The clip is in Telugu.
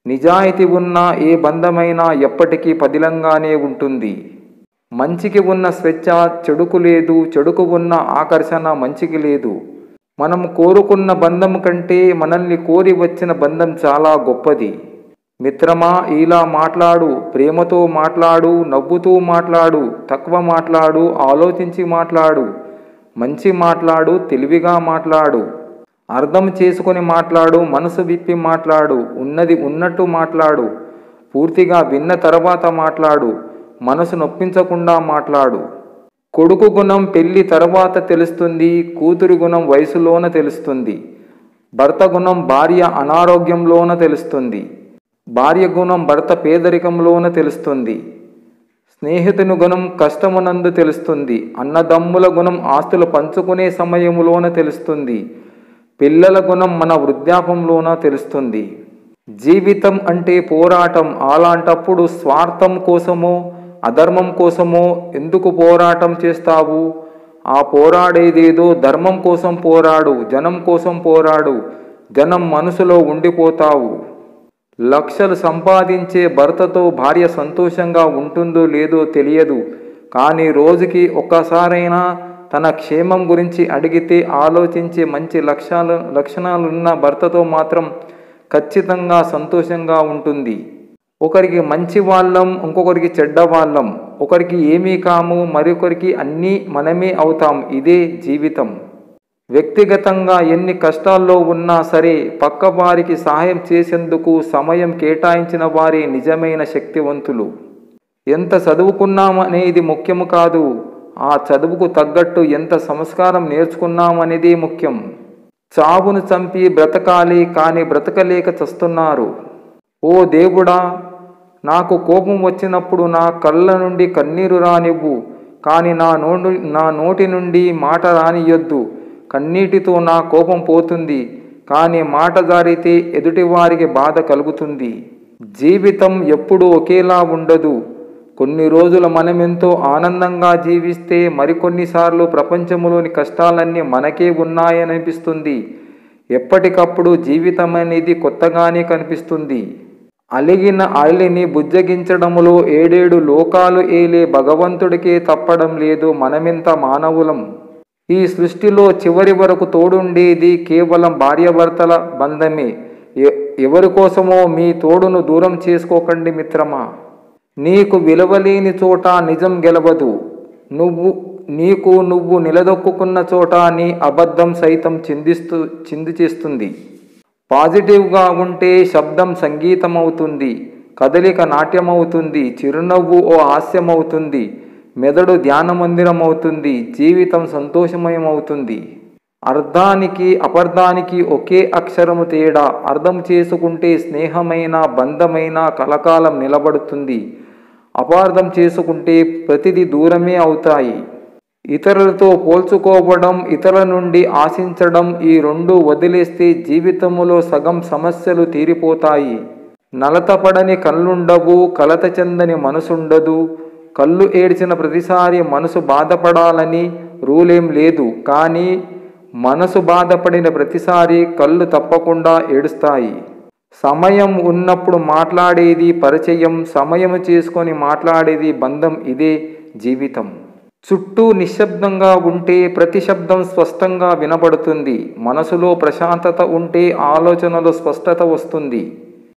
నిజాయితీ ఉన్న ఏ బంధమైనా ఎప్పటికీ పదిలంగానే ఉంటుంది మంచికి ఉన్న స్వేచ్ఛ చెడుకు లేదు చెడుకు ఉన్న ఆకర్షణ మంచికి లేదు మనం కోరుకున్న బంధం కంటే మనల్ని కోరి వచ్చిన బంధం చాలా గొప్పది మిత్రమా ఇలా మాట్లాడు ప్రేమతో మాట్లాడు నవ్వుతూ మాట్లాడు తక్కువ మాట్లాడు ఆలోచించి మాట్లాడు మంచి మాట్లాడు తెలివిగా మాట్లాడు అర్థం చేసుకొని మాట్లాడు మనసు విప్పి మాట్లాడు ఉన్నది ఉన్నట్టు మాట్లాడు పూర్తిగా విన్న తర్వాత మాట్లాడు మనసు నొప్పించకుండా మాట్లాడు కొడుకు గుణం పెళ్లి తర్వాత తెలుస్తుంది కూతురి గుణం వయసులోన తెలుస్తుంది భర్త గుణం భార్య అనారోగ్యంలోన తెలుస్తుంది భార్య గుణం భర్త పేదరికంలోన తెలుస్తుంది స్నేహితుని గుణం కష్టమునందు తెలుస్తుంది అన్నదమ్ముల గుణం ఆస్తులు పంచుకునే సమయములోన తెలుస్తుంది పిల్లల గుణం మన వృద్ధాపంలోన తెలుస్తుంది జీవితం అంటే పోరాటం అలాంటప్పుడు స్వార్థం కోసమో అధర్మం కోసమో ఎందుకు పోరాటం చేస్తావు ఆ పోరాడేదేదో ధర్మం కోసం పోరాడు జనం కోసం పోరాడు జనం మనసులో ఉండిపోతావు లక్షలు సంపాదించే భర్తతో భార్య సంతోషంగా ఉంటుందో లేదో తెలియదు కానీ రోజుకి ఒక్కసారైనా తన క్షేమం గురించి అడిగితే ఆలోచించే మంచి లక్ష్యాలు లక్షణాలున్న భర్తతో మాత్రం ఖచ్చితంగా సంతోషంగా ఉంటుంది ఒకరికి మంచి వాళ్ళం ఇంకొకరికి చెడ్డ వాళ్ళం ఒకరికి ఏమీ కాము మరొకరికి అన్నీ మనమే అవుతాం ఇదే జీవితం వ్యక్తిగతంగా ఎన్ని కష్టాల్లో ఉన్నా సరే పక్క వారికి సహాయం చేసేందుకు సమయం కేటాయించిన వారే నిజమైన శక్తివంతులు ఎంత చదువుకున్నామనేది ముఖ్యము కాదు ఆ చదువుకు తగ్గట్టు ఎంత సంస్కారం నేర్చుకున్నామనేదే ముఖ్యం చావును చంపి బ్రతకాలి కానీ బ్రతకలేక చస్తున్నారు ఓ దేవుడా నాకు కోపం వచ్చినప్పుడు నా కళ్ళ నుండి కన్నీరు రానివ్వు కానీ నా నోటి నా నోటి నుండి మాట రానియొద్దు కన్నీటితో నా కోపం పోతుంది కానీ మాట జారితే ఎదుటివారికి బాధ కలుగుతుంది జీవితం ఎప్పుడూ ఒకేలా ఉండదు కొన్ని రోజులు మనమెంతో ఆనందంగా జీవిస్తే మరికొన్నిసార్లు ప్రపంచంలోని కష్టాలన్నీ మనకే ఉన్నాయనిపిస్తుంది ఎప్పటికప్పుడు జీవితం అనేది కొత్తగానే కనిపిస్తుంది అలిగిన అలిని బుజ్జగించడములో ఏడేడు లోకాలు ఏలే భగవంతుడికే తప్పడం లేదు మనమింత మానవులం ఈ సృష్టిలో చివరి వరకు తోడుండేది కేవలం భార్యాభర్తల బంధమే ఎ- ఎవరి కోసమో మీ తోడును దూరం చేసుకోకండి మిత్రమా నీకు విలువలేని చోట నిజం గెలవదు నువ్వు నీకు నువ్వు నిలదొక్కున్న చోట నీ అబద్ధం సైతం చిందిస్తూ చింది చేస్తుంది పాజిటివ్గా ఉంటే శబ్దం సంగీతం అవుతుంది కదలిక నాట్యమవుతుంది చిరునవ్వు ఓ హాస్యమవుతుంది మెదడు ధ్యాన మందిరం అవుతుంది జీవితం సంతోషమయం అవుతుంది అర్థానికి అపర్థానికి ఒకే అక్షరము తేడా అర్థం చేసుకుంటే స్నేహమైన బంధమైన కలకాలం నిలబడుతుంది అపార్థం చేసుకుంటే ప్రతిదీ దూరమే అవుతాయి ఇతరులతో పోల్చుకోవడం ఇతరుల నుండి ఆశించడం ఈ రెండు వదిలేస్తే జీవితములో సగం సమస్యలు తీరిపోతాయి నలతపడని కళ్ళుండవు కలత చెందని మనసుండదు కళ్ళు ఏడ్చిన ప్రతిసారి మనసు బాధపడాలని రూలేం లేదు కానీ మనసు బాధపడిన ప్రతిసారి కళ్ళు తప్పకుండా ఏడుస్తాయి సమయం ఉన్నప్పుడు మాట్లాడేది పరిచయం సమయం చేసుకొని మాట్లాడేది బంధం ఇదే జీవితం చుట్టూ నిశ్శబ్దంగా ఉంటే ప్రతి శబ్దం స్పష్టంగా వినబడుతుంది మనసులో ప్రశాంతత ఉంటే ఆలోచనలో స్పష్టత వస్తుంది